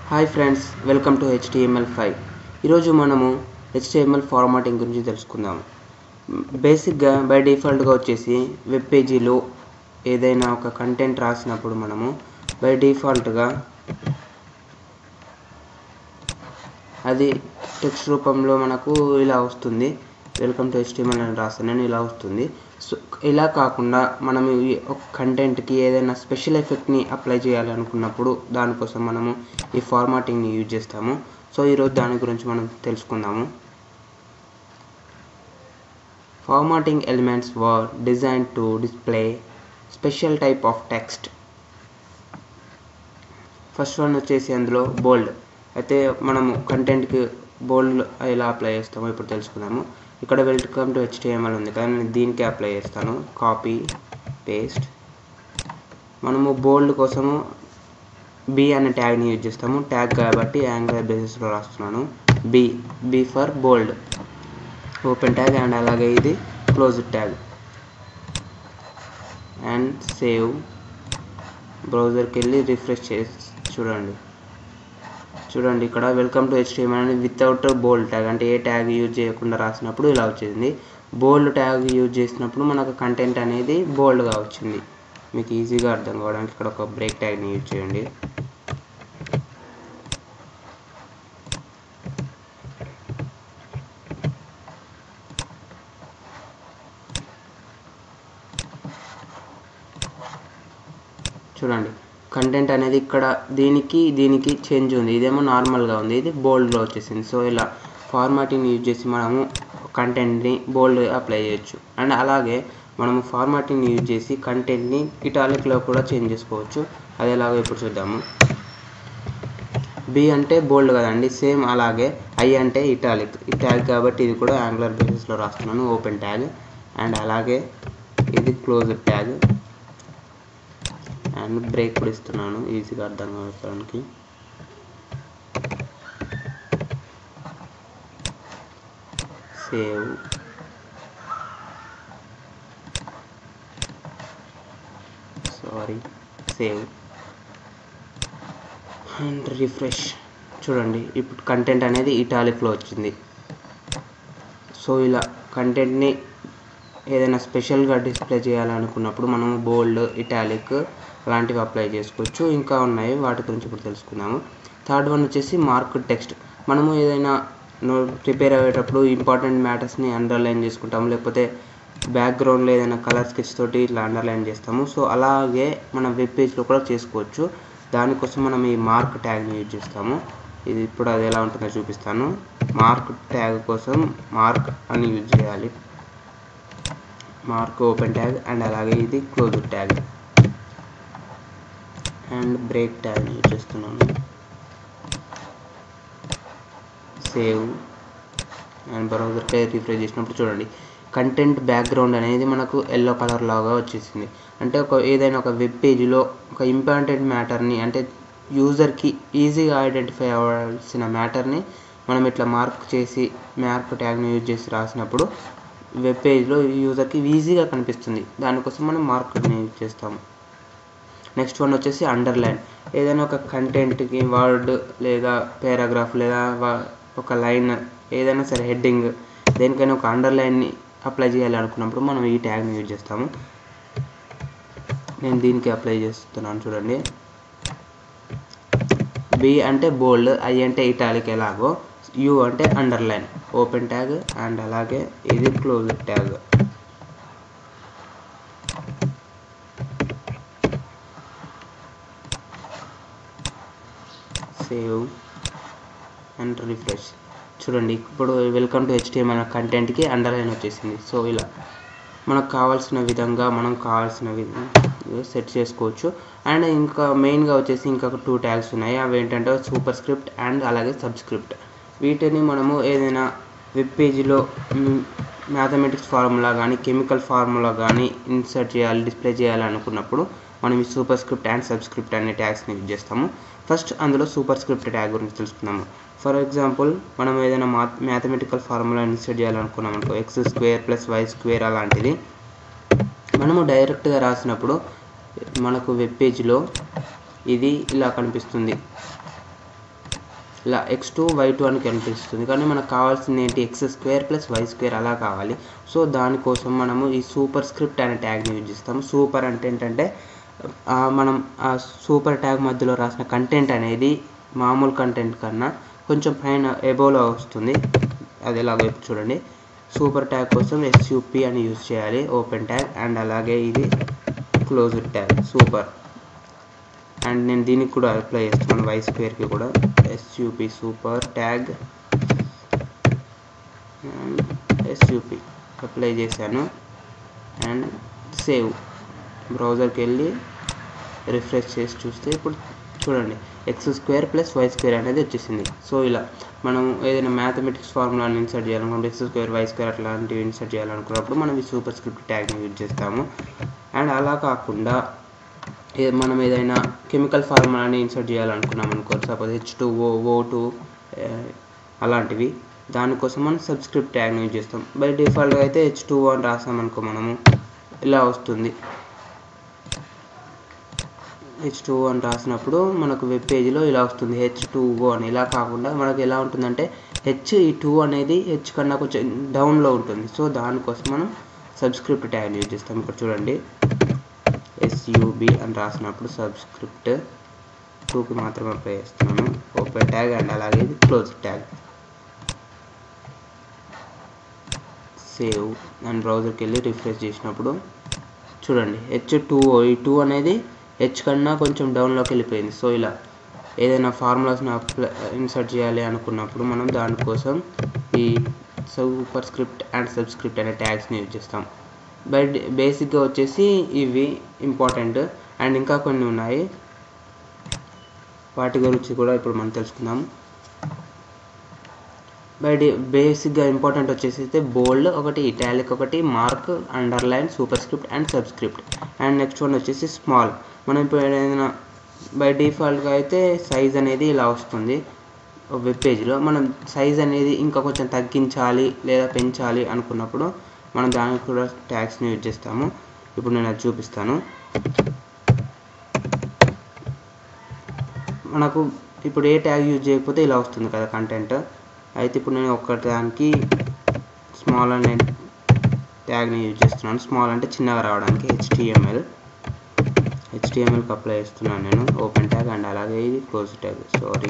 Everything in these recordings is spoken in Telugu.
hi friends welcome to HTML five ఈరోజు మనము హెచ్టిఎంఎల్ ఫార్మాటింగ్ గురించి తెలుసుకుందాము బేసిక్గా బై డిఫాల్ట్గా వచ్చేసి వెబ్ పేజీలో ఏదైనా ఒక కంటెంట్ రాసినప్పుడు మనము బై డిఫాల్ట్గా అది టెక్స్ట్ రూపంలో మనకు ఇలా వస్తుంది వెల్కమ్ టు హెచ్టిఎంఎల్ అని రాస్తాను ఇలా వస్తుంది సో ఇలా కాకుండా మనం ఈ ఒక కంటెంట్కి ఏదైనా స్పెషల్ ఎఫెక్ట్ని అప్లై చేయాలి అనుకున్నప్పుడు దానికోసం మనము ఈ ఫార్మాటింగ్ని యూజ్ చేస్తాము సో ఈరోజు దాని గురించి మనం తెలుసుకుందాము ఫార్మాటింగ్ ఎలిమెంట్స్ వర్ design to display special type of text first one వచ్చేసి అందులో బోల్డ్ అయితే మనము కంటెంట్కి బోల్డ్ ఎలా అప్లై చేస్తామో ఇప్పుడు తెలుసుకుందాము ఇక్కడ వెల్కమ్ టు హెచ్టిఎంఎల్ ఉంది కదా నేను దీనికి అప్లై చేస్తాను కాపీ పేస్ట్ మనము బోల్డ్ కోసము బి అనే ట్యాగ్ని యూజ్ చేస్తాము ట్యాగ్ కాబట్టి యాంగులర్ బేసిస్లో రాస్తున్నాను B B for bold open tag and అలాగే ఇది క్లోజ్ ట్యాగ్ అండ్ సేవ్ బ్రౌజర్కి వెళ్ళి రిఫ్రెష్ చేసి చూడండి చూడండి ఇక్కడ వెల్కమ్ టు హెచ్టిఎంఎల్ అని వితౌట్ బోల్డ్ ట్యాగ్ అంటే ఏ ట్యాగ్ యూజ్ చేయకుండా రాసినప్పుడు ఇలా వచ్చింది బోల్డ్ ట్యాగ్ యూజ్ చేసినప్పుడు మనకు కంటెంట్ అనేది బోల్డ్గా వచ్చింది మీకు ఈజీగా అర్థం కావడానికి ఇక్కడ ఒక బ్రేక్ ట్యాగ్ని యూజ్ చేయండి చూడండి కంటెంట్ అనేది ఇక్కడ దీనికి దీనికి చేంజ్ ఉంది ఇదేమో నార్మల్గా ఉంది ఇది బోల్డ్లో వచ్చేసింది సో ఇలా ఫార్మాటింగ్ యూజ్ చేసి మనము కంటెంట్ని బోల్డ్ అప్లై చేయొచ్చు అండ్ అలాగే మనము ఫార్మాటింగ్ యూజ్ చేసి కంటెంట్ని ఇటాలిక్లో కూడా చేంజ్ చేసుకోవచ్చు అది ఎలాగో ఇప్పుడు చూద్దాము బి అంటే బోల్డ్ కదండి సేమ్ అలాగే ఐ అంటే ఇటాలిక్ ఇటాలిక్ కాబట్టి ఇది కూడా యాంగులర్ బేసిస్లో రాస్తున్నాను ఓపెన్ ట్యాగ్ అండ్ అలాగే ఇది క్లోజ్ ట్యాగ్ అండ్ బ్రేక్ కూడా ఇస్తున్నాను ఈజీగా అర్థం కావడానికి save sorry save and refresh చూడండి ఇప్పుడు కంటెంట్ అనేది ఇటాలిక్లో వచ్చింది సో ఇలా కంటెంట్ని ఏదైనా స్పెషల్గా డిస్ప్లే చేయాలనుకున్నప్పుడు మనం బోల్డ్ ఇటాలిక్ అలాంటివి అప్లై చేసుకోవచ్చు ఇంకా ఉన్నాయి వాటి గురించి ఇప్పుడు తెలుసుకుందాము థర్డ్ వన్ వచ్చేసి మార్క్ టెక్స్ట్ మనము ఏదైనా నో ప్రిపేర్ అయ్యేటప్పుడు ఇంపార్టెంట్ మ్యాటర్స్ని అండర్లైన్ చేసుకుంటాము లేకపోతే బ్యాక్గ్రౌండ్లో ఏదైనా కలర్ స్కెచ్ తోటి ఇట్లా అండర్లైన్ చేస్తాము సో అలాగే మన వెబ్ పేజ్లో కూడా చేసుకోవచ్చు దానికోసం మనం ఈ మార్క్ ట్యాగ్ని యూజ్ చేస్తాము ఇది ఇప్పుడు అది ఎలా ఉంటుందో చూపిస్తాను మార్క్ ట్యాగ్ కోసం మార్క్ అని యూజ్ చేయాలి మార్క్ ఓపెన్ ట్యాగ్ అండ్ అలాగే ఇది close tag and break tag use చేస్తున్నాను సేవ్ అండ్ బ్రౌజర్కి రిఫ్రెష్ చేసినప్పుడు చూడండి కంటెంట్ బ్యాక్గ్రౌండ్ అనేది మనకు ఎల్లో కలర్ లాగా వచ్చేసింది అంటే ఒక ఏదైనా ఒక వెబ్ పేజీలో ఒక ఇంపార్టెంట్ మ్యాటర్ని అంటే యూజర్కి ఈజీగా ఐడెంటిఫై అవ్వాల్సిన మ్యాటర్ని మనం ఇట్లా మార్క్ చేసి మార్క్ ట్యాగ్ని యూజ్ చేసి రాసినప్పుడు వెబ్ పేజ్లో యూజర్కి ఈజీగా కనిపిస్తుంది దానికోసం మనం మార్క్ని యూజ్ చేస్తాము నెక్స్ట్ వన్ వచ్చేసి అండర్లైన్ ఏదైనా ఒక కంటెంట్కి వర్డ్ లేదా పారాగ్రాఫ్ లేదా ఒక లైన్ ఏదైనా సరే హెడ్డింగ్ దేనికైనా ఒక అండర్లైన్ని అప్లై చేయాలి అనుకున్నప్పుడు మనం ఈ ట్యాగ్ని యూజ్ చేస్తాము నేను దీనికి అప్లై చేస్తున్నాను చూడండి బి అంటే బోల్డ్ ఐ అంటే ఇటాలిక్ ఎలాగో యు అంటే అండర్లైన్ ఓపెన్ ట్యాగ్ అండ్ అలాగే ఇది close tag save and refresh చూడండి ఇప్పుడు వెల్కమ్ టు హెచ్టిఎంఎల్ కంటెంట్కి అండర్లైన్ వచ్చేసింది సో ఇలా మనకు కావాల్సిన విధంగా మనం కావాల్సిన సెట్ చేసుకోవచ్చు అండ్ ఇంకా మెయిన్గా వచ్చేసి ఇంకా టూ ట్యాగ్స్ ఉన్నాయి అవి ఏంటంటే సూపర్ స్క్రిప్ట్ అండ్ అలాగే సబ్స్క్రిప్ట్ వీటిని మనము ఏదైనా వెబ్ పేజీలో మ్యాథమెటిక్స్ ఫార్ములా కానీ కెమికల్ ఫార్ములా కానీ ఇన్సర్ట్ చేయాలి డిస్ప్లే చేయాలి అనుకున్నప్పుడు మనం ఈ సూపర్ స్క్రిప్ట్ అండ్ సబ్స్క్రిప్ట్ అనే ట్యాగ్స్ని యూజ్ చేస్తాము ఫస్ట్ అందులో సూపర్ స్క్రిప్ట్ ట్యాగ్ గురించి తెలుసుకుందాము ఫర్ ఎగ్జాంపుల్ మనం ఏదైనా మా మ్యాథమెటికల్ ఫార్ములా ఇన్సర్ట్ చేయాలనుకున్నాం అనుకో X square plus Y square అలాంటిది మనము డైరెక్ట్గా రాసినప్పుడు మనకు వెబ్ పేజ్లో ఇది ఇలా కనిపిస్తుంది ఇలా ఎక్స్ టూ వై టూ అని కనిపిస్తుంది కానీ మనకు కావాల్సింది ఏంటి X square plus Y square అలా కావాలి సో దానికోసం మనము ఈ సూపర్ స్క్రిప్ట్ అనే ట్యాగ్ని యూజ్ చేస్తాము సూపర్ అంటే ఏంటంటే ఆ, మనం ఆ సూపర్ ట్యాగ్ మధ్యలో రాసిన కంటెంట్ అనేది మామూలు కంటెంట్ కన్నా కొంచెం పైన ఎబోలో వస్తుంది అది ఎలాగో ఇప్పుడు చూడండి సూపర్ ట్యాగ్ కోసం ఎస్యూపి అని యూజ్ చేయాలి ఓపెన్ ట్యాగ్ అండ్ అలాగే ఇది క్లోజ్ ట్యాగ్ సూపర్ అండ్ నేను దీనికి కూడా అప్లై చేస్తున్నాను వై స్క్వేర్కి కూడా SUP super tag SUP apply చేశాను అండ్ సేవ్ బ్రౌజర్కి వెళ్ళి రిఫ్రెష్ చేసి చూస్తే ఇప్పుడు చూడండి X square plus Y square అనేది వచ్చేసింది సో ఇలా మనం ఏదైనా మ్యాథమెటిక్స్ ఫార్ములాని ఇన్సర్ట్ చేయాలనుకుంటే ఎక్స్ స్క్వేర్ వై స్క్వేర్ అట్లాంటివి ఇన్సర్ట్ చేయాలనుకున్నప్పుడు మనం ఈ సూపర్ స్క్రిప్ట్ ట్యాగ్ని యూజ్ చేస్తాము అండ్ అలా కాకుండా ఏ- మనం ఏదైనా కెమికల్ ఫార్ములాని ఇన్సర్ట్ చేయాలనుకున్నాం అనుకో suppose H two O O two అలాంటివి దానికోసం మనం సబ్స్క్రిప్ట్ ట్యాగ్ని యూజ్ చేస్తాం బై డిఫాల్ట్గా అయితే హెచ్ టూ అని రాసాం అనుకో మనము ఇలా వస్తుంది హెచ్ టూ అని రాసినప్పుడు మనకు వెబ్ పేజీలో ఇలా వస్తుంది హెచ్ టూ ఓ అని ఇలా కాకుండా మనకు ఎలా ఉంటుందంటే హెచ్ ఈ టూ అనేది హెచ్ కన్నా కొంచెం డౌన్లో ఉంటుంది సో దానికోసం మనం సబ్స్క్రిప్ట్ ట్యాగ్ యూజ్ చేస్తాం ఇక్కడ చూడండి ఎస్యూబి అని రాసినప్పుడు సబ్స్క్రిప్ట్ టూకి మాత్రమే అప్లై చేస్తున్నాను ఓపెన్ ట్యాగ్ అండ్ అలాగే ఇది క్లోజ్ ట్యాగ్ సేవ్ అండ్ బ్రౌజర్కి వెళ్ళి రిఫ్రెష్ చేసినప్పుడు చూడండి హెచ్ టూ ఈ టూ అనేది హెచ్ కన్నా కొంచెం డౌన్లోకి వెళ్ళిపోయింది సో ఇలా ఏదైనా ఫార్ములాస్ని అప్లై ఇన్సర్ట్ చేయాలి అనుకున్నప్పుడు మనం దానికోసం ఈ సూపర్ స్క్రిప్ట్ అండ్ సబ్స్క్రిప్ట్ అనే ట్యాగ్స్ని యూజ్ చేస్తాం బట్ బేసిక్గా వచ్చేసి ఇవి ఇంపార్టెంట్ అండ్ ఇంకా కొన్ని ఉన్నాయి వాటి గురించి కూడా ఇప్పుడు మనం తెలుసుకుందాం బట్ బేసిక్గా ఇంపార్టెంట్ వచ్చేసి అయితే బోల్డ్ ఒకటి ఇటాలిక్ ఒకటి mark underline superscript and subscript and next one వచ్చేసి స్మాల్ మనం ఇప్పుడు ఏదైనా బై డిఫాల్ట్గా అయితే సైజ్ అనేది ఇలా వస్తుంది వెబ్ పేజ్లో మనం సైజ్ అనేది ఇంకా కొంచెం తగ్గించాలి లేదా పెంచాలి అనుకున్నప్పుడు మనం దానికి కూడా ట్యాగ్స్ని యూజ్ చేస్తాము ఇప్పుడు నేను అది చూపిస్తాను మనకు ఇప్పుడు ఏ ట్యాగ్ యూజ్ చేయకపోతే ఇలా వస్తుంది కదా కంటెంట్ అయితే ఇప్పుడు నేను ఒక్క దానికి స్మాల్ అనే ట్యాగ్ని యూజ్ చేస్తున్నాను స్మాల్ అంటే చిన్నగా రావడానికి హెచ్టిఎంఎల్ హెచ్టిఎంఎల్కి అప్లై చేస్తున్నాను నేను ఓపెన్ ట్యాగ్ అండ్ అలాగే ఇది close tag sorry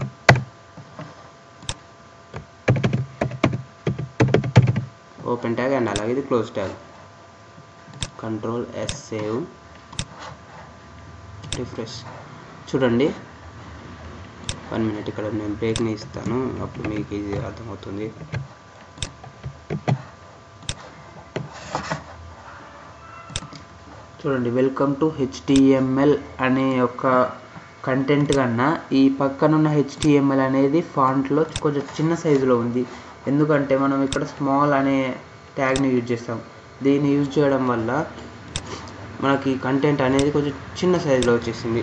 open tag and అలాగే ఇది close tag control S save refresh చూడండి వన్ మినిట్ ఇక్కడ నేను బ్రేక్ని ఇస్తాను అప్పుడు మీకు ఇది అర్థమవుతుంది చూడండి వెల్కమ్ టు హెచ్టిఎంఎల్ అనే ఒక కంటెంట్ కన్నా ఈ పక్కనున్న హెచ్టిఎంఎల్ అనేది ఫాంట్లో కొంచెం చిన్న సైజులో ఉంది ఎందుకంటే మనం ఇక్కడ స్మాల్ అనే ట్యాగ్ని యూజ్ చేస్తాం దీన్ని యూజ్ చేయడం వల్ల మనకి కంటెంట్ అనేది కొంచెం చిన్న సైజులో వచ్చేసింది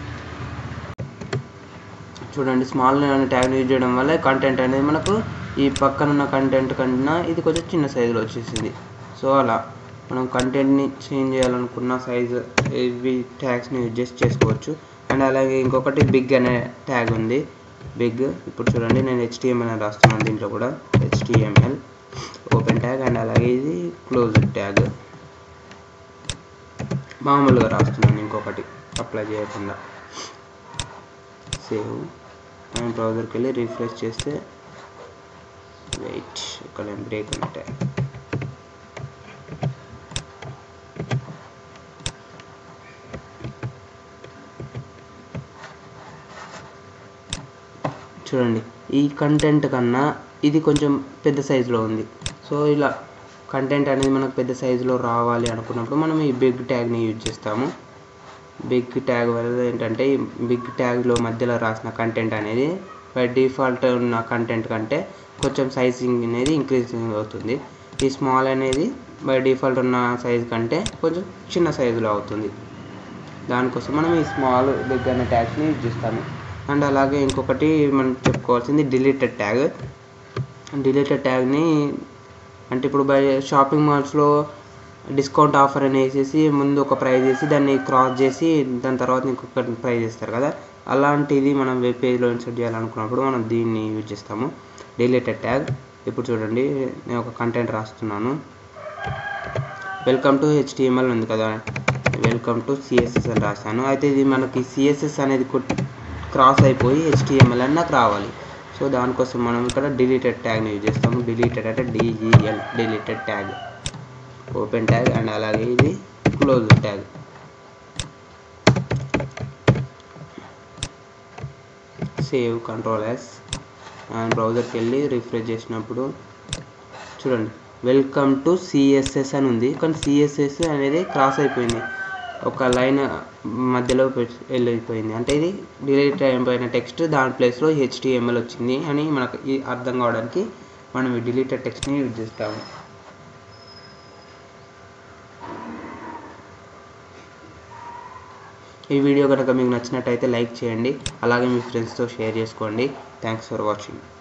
చూడండి స్మాల్ అనే ట్యాగ్ని యూజ్ చేయడం వల్ల కంటెంట్ అనేది మనకు ఈ పక్కనున్న కంటెంట్ కన్నా ఇది కొంచెం చిన్న సైజులో వచ్చేసింది సో అలా మనం కంటెంట్ని చేంజ్ చేయాలనుకున్న సైజు ఇవి ట్యాగ్స్ని యూజ్ చేసి చేసుకోవచ్చు అండ్ అలాగే ఇంకొకటి బిగ్ అనే ట్యాగ్ ఉంది బిగ్ ఇప్పుడు చూడండి నేను హెచ్టిఎంఎల్ అని రాస్తున్నాను దీంట్లో కూడా హెచ్టిఎంఎల్ ఓపెన్ ట్యాగ్ అండ్ అలాగే ఇది క్లోజ్ ట్యాగ్ మామూలుగా రాస్తున్నాను ఇంకొకటి అప్లై చేయకుండా సేవ్ అండ్ బ్రౌజర్కి వెళ్ళి రిఫ్రెష్ చేస్తే వెయిట్ ఇక్కడ బ్రేక్ ఉన్న ట్యాగ్ చూడండి ఈ కంటెంట్ కన్నా ఇది కొంచెం పెద్ద సైజులో ఉంది సో ఇలా కంటెంట్ అనేది మనకు పెద్ద సైజులో రావాలి అనుకున్నప్పుడు మనం ఈ బిగ్ ట్యాగ్ని యూజ్ చేస్తాము బిగ్ ట్యాగ్ వల్ల ఏంటంటే ఈ బిగ్ ట్యాగ్లో మధ్యలో రాసిన కంటెంట్ అనేది బై డిఫాల్ట్ ఉన్న కంటెంట్ కంటే కొంచెం సైజింగ్ అనేది ఇంక్రీజింగ్ అవుతుంది ఈ స్మాల్ అనేది బై డిఫాల్ట్ ఉన్న సైజ్ కంటే కొంచెం చిన్న సైజులో అవుతుంది దానికోసం మనం ఈ స్మాల్ బిగ్ అనే ట్యాగ్స్ని యూజ్ చేస్తాము అండ్ అలాగే ఇంకొకటి మనం చెప్పుకోవాల్సింది డిలీటెడ్ ట్యాగ్ డిలీటెడ్ ట్యాగ్ని అంటే ఇప్పుడు బై షాపింగ్ మాల్స్లో డిస్కౌంట్ ఆఫర్ అని వేసేసి ముందు ఒక ప్రైజ్ వేసి దాన్ని క్రాస్ చేసి దాని తర్వాత ఇంకొక ప్రైజ్ ఇస్తారు కదా అలాంటిది మనం వెబ్ పేజ్లో ఇన్సర్ట్ చేయాలనుకున్నప్పుడు మనం దీన్ని యూజ్ చేస్తాము డిలీటెడ్ ట్యాగ్ ఇప్పుడు చూడండి నేను ఒక కంటెంట్ రాస్తున్నాను వెల్కమ్ టు హెచ్టిఎంఎల్ ఉంది కదా వెల్కమ్ టు సిఎస్ఎస్ అని రాశాను అయితే ఇది మనకి సిఎస్ఎస్ అనేది క్రాస్ అయిపోయి హెచ్టిఎంఎల్ అని నాకు రావాలి సో దానికోసం మనం ఇక్కడ డిలీటెడ్ ట్యాగ్ని యూజ్ చేస్తాము డిలీటెడ్ అంటే డిజిఎల్ deleted tag open tag and అలాగే ఇది close tag save control S and బ్రౌజర్కి వెళ్ళి రిఫ్రెష్ చేసినప్పుడు చూడండి వెల్కమ్ టు సిఎస్ఎస్ అని ఉంది కానీ సిఎస్ఎస్ అనేది క్రాస్ అయిపోయింది ఒక లైన్ మధ్యలో వెళ్ళిపోయింది అంటే ఇది డిలీట్ అయిపోయిన టెక్స్ట్ దాని ప్లేస్లో హెచ్టిఎంఎల్ వచ్చింది అని మనకు ఈ అర్థం కావడానికి మనం ఈ డిలీటెడ్ టెక్స్ట్ని యూజ్ చేస్తాము ఈ వీడియో కనుక మీకు నచ్చినట్టయితే లైక్ చేయండి అలాగే మీ ఫ్రెండ్స్తో షేర్ చేసుకోండి థ్యాంక్స్ ఫర్ వాచింగ్